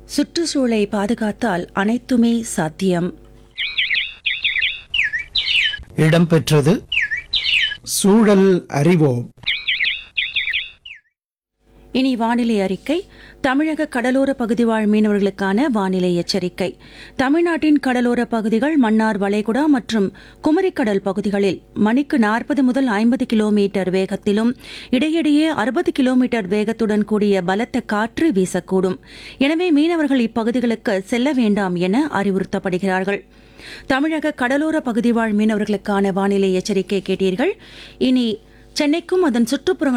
சுற்றுச்சூழலை பாதுகாத்தால் அனைத்துமே சாத்தியம் இடம்பெற்றது சூழல் அறிவோம் இனி வானிலை அறிக்கை தமிழக கடலோர பகுதி வாழ் மீனவர்களுக்கான வானிலை எச்சரிக்கை தமிழ்நாட்டின் கடலோர பகுதிகள் மன்னார் வளைகுடா மற்றும் குமரிக்கடல் பகுதிகளில் மணிக்கு நாற்பது முதல் ஐம்பது கிலோமீட்டர் வேகத்திலும் இடையிடையே அறுபது கிலோமீட்டர் வேகத்துடன் கூடிய பலத்த காற்று வீசக்கூடும் எனவே மீனவர்கள் இப்பகுதிகளுக்கு செல்ல வேண்டாம் என அறிவுறுத்தப்படுகிறார்கள் தமிழக கடலோர பகுதி வாழ் மீனவர்களுக்கான வானிலை எச்சரிக்கை கேட்டீர்கள் இனி சென்னைக்கும் அதன் சுற்றுப்புற